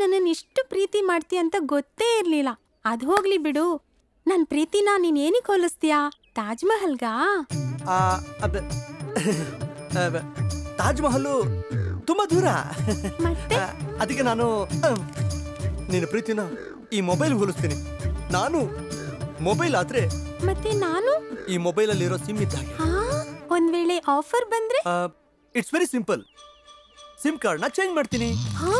ನನ್ನನ್ನು ಇಷ್ಟು ಪ್ರೀತಿ ಮಾಡ್ತೀಯ ಅಂತ ಗೊತ್ತೇ ಇರ್ಲಿಲ್ಲ ಅದ್ ಹೋಗ್ಲಿ ಬಿಡು ನನ್ ಪ್ರೀತಿನ ನೀನ್ ಏನಕ್ಕೆ ಹೋಲಿಸ್ತೀಯಾ ತಾಜ್ ಮಹಲ್ಗಾ ಆ, ಅಬ್ಬೆ. ಅಬ್ಬೆ. ತಾಜ್ ಮಹಲ್ ತುಂಬಾ ದೂರ ಮತ್ತೆ ಆ, ಅದಕ್ಕೆ ನಾನು ಅಹ್, ನಿನ್ನ ಪ್ರೀತಿನ ಈ ಮೊಬೈಲ್ ಹೋಲಿಸ್ತೀನಿ ನಾನು ಮೊಬೈಲ್ ಆದ್ರೆ ಮತ್ತೆ ನಾನು ಈ ಮೊಬೈಲ್ ಅಲ್ಲಿ ಇರೋ ಸಿಮ್ ಇದ್ದ ಹಾ ಒಂದ್ ವೇಳೆ ಆಫರ್ ಬಂದ್ರೆ it's very simple sim card ನ ಚೇಂಜ್ ಮಾಡ್ತೀನಿ ಹಾ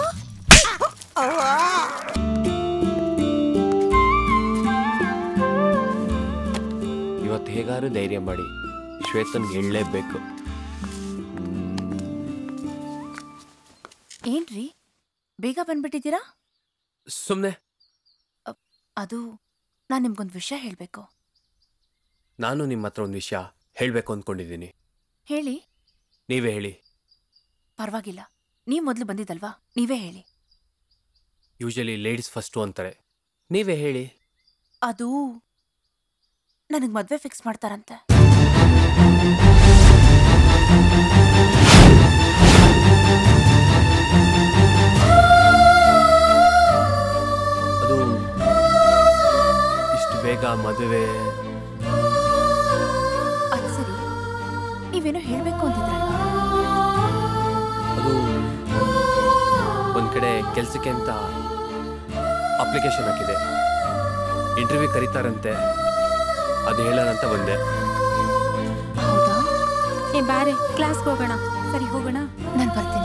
ಇವತ್ತು ಹೇಗಾದ್ರೂ ಧೈರ್ಯ ಮಾಡಿ ಶ್ವೇತನ್ಗೆ ಹೇಳಲೇಬೇಕು ಏನ್ರಿ ಬೇಗ ಬಂದ್ಬಿಟ್ಟಿದ್ದೀರಾ ಸುಮ್ಮನೆ ಅದು ನಾನು ನಿಮ್ಗೊಂದು ವಿಷಯ ಹೇಳಬೇಕು ನಾನು ನಿಮ್ಮ ಹತ್ರ ಒಂದು ವಿಷಯ ಹೇಳಬೇಕು ಅಂದ್ಕೊಂಡಿದ್ದೀನಿ ಹೇಳಿ ನೀವೇ ಹೇಳಿ ಪರವಾಗಿಲ್ಲ ನೀವು ಮೊದಲು ಬಂದಿದ್ದಲ್ವಾ ನೀವೇ ಹೇಳಿ ಯೂಶಲಿ ಲೇಡೀಸ್ ಫಸ್ಟು ಅಂತಾರೆ ನೀವೇ ಹೇಳಿ ಅದು ನನಗೆ ಮದುವೆ ಫಿಕ್ಸ್ ಮಾಡ್ತಾರಂತೆ ಅದು ಇಷ್ಟು ಬೇಗ ಮದುವೆ ಅದು ಸರಿ ನೀವೇನೋ ಹೇಳಬೇಕು ಅಂತಿದ್ರಲ್ವಾ ಅದು ಒಂದು ಕಡೆ ಕೆಲಸಕ್ಕೆ ಅಂತ ಅಪ್ಲಿಕೇಶನ್ ಹಾಕಿದೆ ಇಂಟರ್ವ್ಯೂ ಕರೀತಾರಂತೆ ಅದು ಹೇಳೋಣ ಅಂತ ಬಂದೆ ಹೌದಾ ಏ ಬಾರೆ ಕ್ಲಾಸ್ಗೆ ಹೋಗೋಣ ಸರಿ ಹೋಗೋಣ ನಾನು ಬರ್ತೀನಿ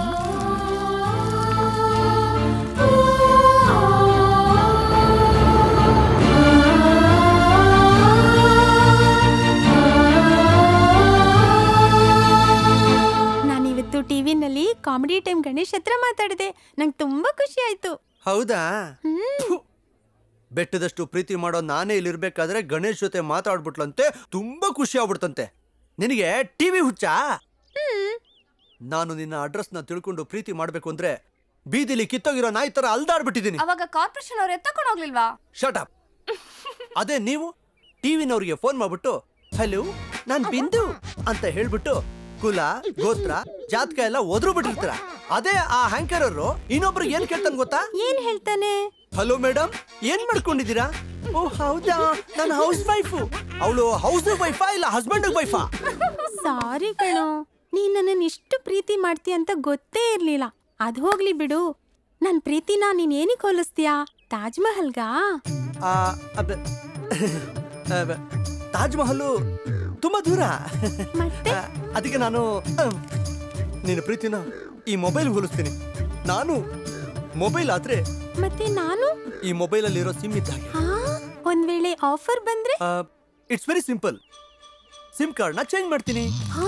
ನಾನಿವತ್ತು ಟಿವಿನಲ್ಲಿ ಕಾಮಿಡಿ ಟೈಮ್ ಗಣೇಶ್ ಹತ್ರ ಮಾತಾಡಿದೆ ನಂಗೆ ತುಂಬಾ ಖುಷಿ ಆಯ್ತು ಹೌದಾ ಹ್ಮ್ ಥು. ಬೆಟ್ಟದಷ್ಟು ಪ್ರೀತಿ ಮಾಡೋ ನಾನೇ ಇಲ್ಲಿರ್ಬೇಕಾದ್ರೆ ಗಣೇಶ್ ಜೊತೆ ಮಾತಾಡ್ಬಿಟ್ಲಂತೆ ತುಂಬಾ ಖುಷಿ ಆಗ್ಬಿಡ್ತಂತೆ ನಿನಗೆ ಟಿವಿ ಹುಚ್ಚ ನಾನು ನಿನ್ನ ಅಡ್ರೆಸ್ನ ತಿಳ್ಕೊಂಡು ಪ್ರೀತಿ ಮಾಡ್ಬೇಕು ಅಂದ್ರೆ ಬೀದಿಲಿ ಕಿತ್ತೋಗಿರೋ ನಾಯಿ ತರ ಅಲ್ದಾಡ್ಬಿಟ್ಟಿದ್ದೀನಿ ಅವಾಗ ಕಾರ್ಪೊರೇಷನ್ ಅವ್ರು ಎತ್ತಕೊಂಡು ಹೋಗ್ಲಿಲ್ವಾ ಶಟ್ ಅಪ್ ಅದೇ ನೀವು ಟಿವಿನವ್ರಿಗೆ ಫೋನ್ ಮಾಡ್ಬಿಟ್ಟು ಹಲೋ ನಾನ್ ಬಿಂದು ಅಂತ ಹೇಳ್ಬಿಟ್ಟು ಕುಲ ಗೋತ್ರ ಜಾತಕ ಎಲ್ಲ ಒದ್ರು ಬಿಟ್ಟಿರ್ತೀರ ಅದೇ ಆ ಹ್ಯಾಂಕರ್ ಅವರು ಇನ್ನೊಬ್ರಿಗೆ ಏನ್ ಕೇಳ್ತಾನೆ ಗೊತ್ತಾ ಏನ್ ಹೇಳ್ತಾನೆ ಹಲೋ ಮೇಡಮ್ ಏನ್ ಮಾಡ್ಕೊಂಡಿದ್ದೀರಾ ಓ ಹೌದಾ ನಾನು ಹೌಸ್ ವೈಫು ಅವಳು ಹೌಸ್ ವೈಫಾ ಇಲ್ಲ ಹಸ್ಬೆಂಡ್ ವೈಫಾ ಸಾರಿ ಕಣೋ ನೀನ್ ನನ್ನನ್ನು ಇಷ್ಟು ಪ್ರೀತಿ ಮಾಡ್ತೀಯ ಅಂತ ಗೊತ್ತೇ ಇರ್ಲಿಲ್ಲ ಅದ್ ಹೋಗ್ಲಿ ಬಿಡು ನನ್ ಪ್ರೀತಿನ ನೀನ್ ಏನಕ್ಕೆ ಹೋಲಿಸ್ತೀಯಾ ತಾಜ್ ಮಹಲ್ಗಾ ಅಬ್ಬೆ. ಅಬ್ಬೆ. ತಾಜ್ ಮಹಲ್ ತುಂಬಾ ದೂರ ಮತ್ತೆ ಆ, ಅದಕ್ಕೆ ನಾನು ಅಹ್, ನಿನ್ನ ಪ್ರೀತಿನ ಈ ಮೊಬೈಲ್ ಹೋಲಿಸ್ತೀನಿ ನಾನು ಮೊಬೈಲ್ ಆದ್ರೆ ಮತ್ತೆ ನಾನು ಈ ಮೊಬೈಲ್ ಅಲ್ಲಿ ಇರೋ ಸಿಮ್ ಇದ್ದ ಹಾ ಒಂದ್ ವೇಳೆ ಆಫರ್ ಬಂದ್ರೆ it's very simple sim card ನ ಚೇಂಜ್ ಮಾಡ್ತೀನಿ ಹಾ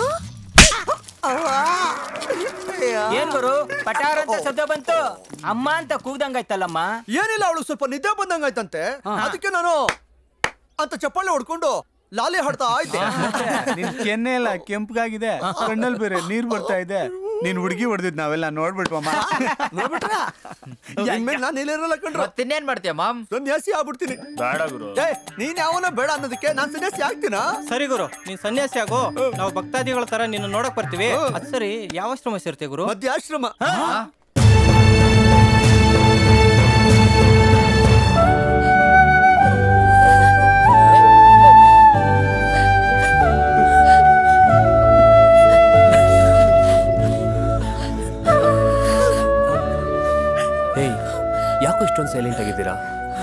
ಏನ್ ಗುರು ಪಟಾರ ಅಂತ ಶಬ್ದ ಬಂತು ಅಮ್ಮ ಅಂತ ಕೂಗ್ದಂಗಾಯ್ತಲ್ಲಮ್ಮ ಏನಿಲ್ಲ ಅವಳು ಸ್ವಲ್ಪ ನಿದ್ದೆ ಬಂದಂಗಾಯ್ತಂತೆ ಅದಕ್ಕೆ ನಾನು ಅಂತ ಚಪ್ಪಾಳೆ ಹೊಡ್ಕೊಂಡು ಲಾಲಿ ಹಾಡ್ತಾ ಇದ್ದೆ ನಿನ್ ಕೆನ್ನೆ ಎಲ್ಲ ಕೆಂಪಗಾಗಿದೆ ಕಣ್ಣಲ್ಲಿ ಬೇರೆ ನೀರ್ ಬರ್ತಾ ಇದೆ ನೀನ್ ಹುಡುಗಿ ಹೊಡೆದಿದ್ ನಾವೆಲ್ಲ ನೋಡ್ಬಿಟ್ವಮ್ಮ ನೋಡ್ಬಿಟ್ರಾ ಇನ್ಮೇಲೆ ನಾನು ಇಲ್ಲಿರಲ್ಲ ಕಣ್ರು ಮತ್ತಿನ್ನೇನ್ ಮಾಡ್ತೀಯ ಮಾಮ್ ಸನ್ಯಾಸಿ ಆಗ್ಬಿಡ್ತೀನಿ ಬೇಡ ಗುರು ಏ ನೀನ್ ಯಾವನ ಬೇಡ ಅನ್ನೋದಕ್ಕೆ ನಾನ್ ಸನ್ಯಾಸಿ ಆಗ್ತೀನಾ ಸರಿ ಗುರು ನೀನ್ ಸನ್ಯಾಸಿ ಆಗೋ ನಾವು ಭಕ್ತಾದಿಗಳ ತರ ನಿನ್ನ ನೋಡಕ್ ಬರ್ತೀವಿ ಅದ್ ಸರಿ ಯಾವ ಆಶ್ರಮ ಸೇರ್ತೀವಿ ಗುರು ಮಧ್ಯಾಶ್ರಮ ಹೇಯ್ ಯಾಕೋ ಇಷ್ಟೊಂದು ಸೈಲೆಂಟ್ ಆಗಿದ್ದೀರಾ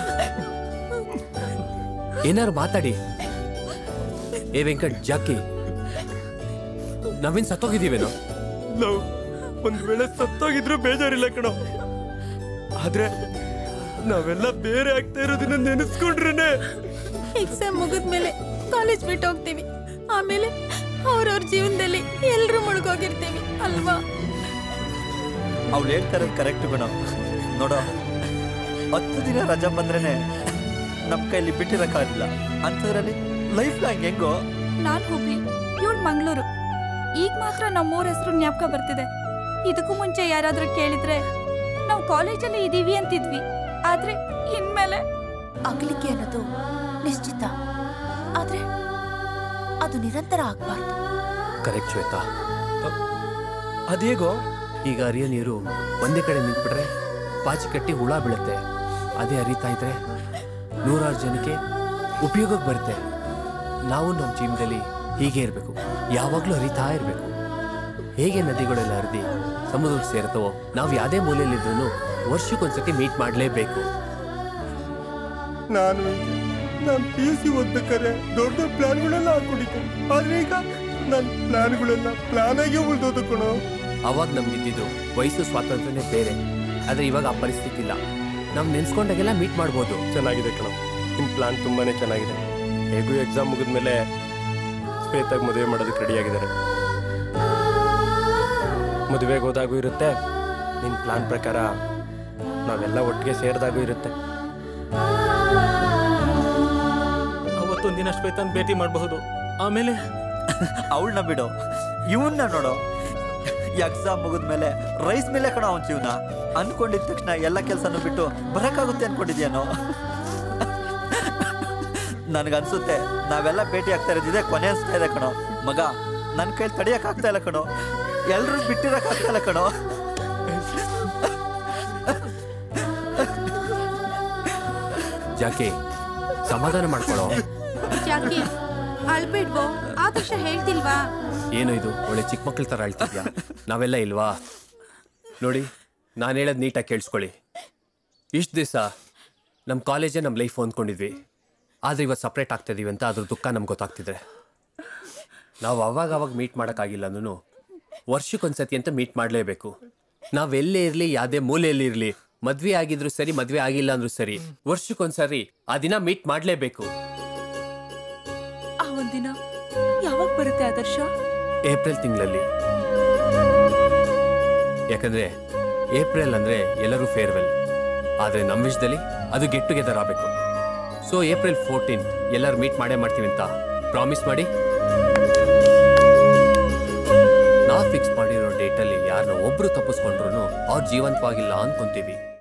ಏನಾರು ಮಾತಾಡಿ ಏ ವೆಂಕಟ್ ಜಾಕಿ ನಾವೇನ್ ಸತ್ತೋಗಿದ್ದೀವೇನೋ ನಾವು ಒಂದ್ ವೇಳೆ ಸತ್ತೋಗಿದ್ರು ಬೇಜಾರಿಲ್ಲ ಕಣೋ ಆದ್ರೆ ನಾವೆಲ್ಲ ಬೇರೆ ಆಗ್ತಾ ಇರೋದನ್ನ ನೆನೆಸ್ಕೊಂಡ್ರೇನೆ ಎಕ್ಸಾಮ್ ಮುಗಿದ್ಮೇಲೆ ಕಾಲೇಜ್ ಬಿಟ್ಟು ಹೋಗ್ತೀವಿ ಆಮೇಲೆ ಅವ್ರವ್ರ ಜೀವನದಲ್ಲಿ ಎಲ್ರೂ ಮುಳುಗೋಗಿರ್ತೀವಿ ಅಲ್ವಾ ಅವ್ಳು ಹೇಳ್ತಾರೆ ಕರೆಕ್ಟ್ ಗುಣ ನೋಡೋ ಹತ್ತು ದಿನ ರಜಾ ಬಂದ್ರೇನೆ ನಮ್ ಕೈಲಿ ಬಿಟ್ಟಿರಕ್ಕಾಗಿಲ್ಲ ಅಂಥದ್ರಲ್ಲಿ ಲೈಫ್ ಲಾಂಗ್ ಹೆಂಗೋ ನಾನ್ ಹುಬ್ಳಿ ಇವಳು ಮಂಗಳೂರು ಈಗ ಮಾತ್ರ ನಮ್ಮೂರ ಹೆಸರು ಜ್ಞಾಪಕ ಬರ್ತಿದೆ ಇದಕ್ಕೂ ಮುಂಚೆ ಯಾರಾದ್ರೂ ಕೇಳಿದ್ರೆ ನಾವು ಕಾಲೇಜಲ್ಲಿ ಇದೀವಿ ಅಂತಿದ್ವಿ ಆದ್ರೆ ಇನ್ಮೇಲೆ ಅಗಲಿಕೆ ಅನ್ನೋದು ನಿಶ್ಚಿತ ಆದ್ರೆ ಅದು ನಿರಂತರ ಆಗ್ಬಾರ್ದು ಕರೆಕ್ಟ್ ಶ್ವೇತಾ ಅದೇಗೋ ಈಗ ಹರಿಯೋ ನೀರು ಒಂದೇ ಕಡೆ ನಿಂತ್ಬಿಟ್ರೆ ಪಾಚಿ ಕಟ್ಟಿ ಹುಳ ಬೀಳುತ್ತೆ ಅದೇ ಹರಿತಾ ಇದ್ರೆ ನೂರಾರು ಜನಕ್ಕೆ ಉಪಯೋಗಕ್ಕೆ ಬರುತ್ತೆ ನಾವು ನಮ್ಮ ಜೀವನದಲ್ಲಿ ಹೀಗೆ ಇರಬೇಕು ಯಾವಾಗಲೂ ಹರಿತಾ ಇರಬೇಕು ಹೇಗೆ ನದಿಗಳೆಲ್ಲ ಹರಿದು ಸಮುದ್ರಕ್ಕೆ ಸೇರ್ತವೋ ನಾವು ಯಾವುದೇ ಮೂಲೆಯಲ್ಲಿದ್ರೂ ವರ್ಷಕ್ಕೊಂದ್ಸತಿ ಮೀಟ್ ಮಾಡಲೇಬೇಕು ನಾನು ನಾನು ಪಿ ಯು ಸಿ ಓದ್ಬೇಕಾದ್ರೆ ದೊಡ್ಡ ದೊಡ್ಡ ಪ್ಲಾನ್ಗಳೆಲ್ಲ ಹಾಕೊಂಡಿದ್ದೆ ಆದ್ರೆ ಈಗ ನನ್ನ ಪ್ಲಾನ್ಗಳೆಲ್ಲ ಪ್ಲಾನ್ ಆಗಿ ಉಳ್ದೋದು ಕಣೋ ಅವಾಗ ನಮ್ಗಿದ್ದಿದ್ದು ವಯಸ್ಸು ಸ್ವಾತಂತ್ರ್ಯನೇ ಬೇರೆ ಆದರೆ ಇವಾಗ ಆ ಪರಿಸ್ಥಿತಿ ಇಲ್ಲ ನಾವು ನೆನ್ಸ್ಕೊಂಡಾಗೆಲ್ಲ ಮೀಟ್ ಮಾಡ್ಬೋದು ಚೆನ್ನಾಗಿದೆ ಕಣೋ ನಿಮ್ಮ ಪ್ಲಾನ್ ತುಂಬಾನೇ ಚೆನ್ನಾಗಿದೆ ಹೇಗೂ ಎಕ್ಸಾಮ್ ಮುಗಿದ್ಮೇಲೆ ಶ್ವೇತಾಗಿ ಮದುವೆ ಮಾಡೋದಕ್ಕೆ ರೆಡಿಯಾಗಿದ್ದಾರೆ ಮದುವೆಗೆ ಹೋದಾಗೂ ಇರುತ್ತೆ ನಿನ್ನ ಪ್ಲಾನ್ ಪ್ರಕಾರ ನಾವೆಲ್ಲ ಒಟ್ಟಿಗೆ ಸೇರಿದಾಗೂ ಇರುತ್ತೆ ಅವತ್ತೊಂದಿನ ದಿನ ಶ್ವೇತನ್ ಭೇಟಿ ಮಾಡಬಹುದು ಆಮೇಲೆ ಅವಳನ್ನ ಬಿಡು ಇವನ್ನ ನೋಡು ಎಕ್ಸಾಮ್ ಮುಗಿದ್ಮೇಲೆ ರೈಸ್ ಮೇಲೆ ಕಣ ಅವನ ಜೀವನ ಅನ್ಕೊಂಡಿದ ತಕ್ಷಣ ಎಲ್ಲ ಕೆಲಸನೂ ಬಿಟ್ಟು ಬರಕ್ಕಾಗುತ್ತೆ ಅನ್ಕೊಂಡಿದ್ಯಾನೋ ನನ್ಗನ್ಸುತ್ತೆ ನಾವೆಲ್ಲ ಭೇಟಿ ಆಗ್ತಾ ಇರೋದಿದೆ ಕೊನೆ ಅನ್ಸ್ತಾ ಇದೆ ಕಣೋ ಮಗ ನನ್ನ ಕೈಲಿ ತಡಿಯಕ್ ಆಗ್ತಾ ಇಲ್ಲ ಕಣೋ ಎಲ್ರೂ ಬಿಟ್ಟಿರಕ್ ಆಗ್ತಾ ಇಲ್ಲ ಕಣೋ ಜಾಕೆ ಸಮಾಧಾನ ಮಾಡ್ಕೊಳ್ಳೋ ಯಾಕೆ ಅಳ್ಬೇಡ್ವೋ ಆದರ್ಶ ಹೇಳ್ತಿಲ್ವಾ ಏನೋ ಇದು ಒಳ್ಳೆ ಚಿಕ್ಕ ಮಕ್ಳ ಥರ ಹೇಳ್ತಿದ್ಯಾ ನಾವೆಲ್ಲ ಇಲ್ವಾ ನೋಡಿ ನಾನು ಹೇಳೋದು ನೀಟಾಗಿ ಕೇಳಿಸ್ಕೊಳ್ಳಿ ಇಷ್ಟು ದಿವಸ ನಮ್ಮ ಕಾಲೇಜೇ ನಮ್ಮ ಲೈಫ್ ಹೊಂದ್ಕೊಂಡಿದ್ವಿ ಆದರೆ ಇವತ್ತು ಸಪ್ರೇಟ್ ಆಗ್ತಾ ಇದೀವಿ ಅಂತ ಅದ್ರ ದುಃಖ ನಮ್ಗೆ ಗೊತ್ತಾಗ್ತಿದೆ ನಾವು ಅವಾಗ ಅವಾಗ ಮೀಟ್ ಮಾಡೋಕ್ಕಾಗಿಲ್ಲ ಅಂದ್ರೂ ವರ್ಷಕ್ಕೊಂದ್ಸತಿ ಅಂತ ಮೀಟ್ ಮಾಡಲೇಬೇಕು ನಾವೆಲ್ಲೇ ಇರಲಿ ಯಾವುದೇ ಮೂಲೆಯಲ್ಲಿ ಇರಲಿ ಮದ್ವೆ ಆಗಿದ್ರು ಸರಿ ಮದ್ವೆ ಆಗಿಲ್ಲ ಅಂದ್ರೂ ಸರಿ ವರ್ಷಕ್ಕೊಂದ್ಸರಿ ಆ ದಿನ ಮೀಟ್ ಮಾಡಲೇಬೇಕು ಆ ಒಂದಿನ ಯಾವಾಗ ಬರುತ್ತೆ ಆದರ್ಶ ಏಪ್ರಿಲ್ ತಿಂಗಳಲ್ಲಿ ಯಾಕಂದ್ರೆ ಏಪ್ರಿಲ್ ಅಂದ್ರೆ ಎಲ್ಲರೂ ಫೇರ್ವೆಲ್ ಆದ್ರೆ ನಮ್ಮ ವಿಷಯದಲ್ಲಿ ಅದು ಗೆಟ್ ಟುಗೆದರ್ ಆಗಬೇಕು ಸೊ ಏಪ್ರಿಲ್ ಫೋರ್ಟೀನ್ ಎಲ್ಲರೂ ಮೀಟ್ ಮಾಡೇ ಮಾಡ್ತೀವಿ ಅಂತ ಪ್ರಾಮಿಸ್ ಮಾಡಿ ನಾವು ಫಿಕ್ಸ್ ಮಾಡಿರೋ ಡೇಟಲ್ಲಿ ಯಾರನ್ನ ಒಬ್ರು ತಪ್ಪಿಸ್ಕೊಂಡ್ರು ಅವ್ರು ಜೀವಂತವಾಗಿಲ್ಲ ಅನ್ಕೊಂತೀವಿ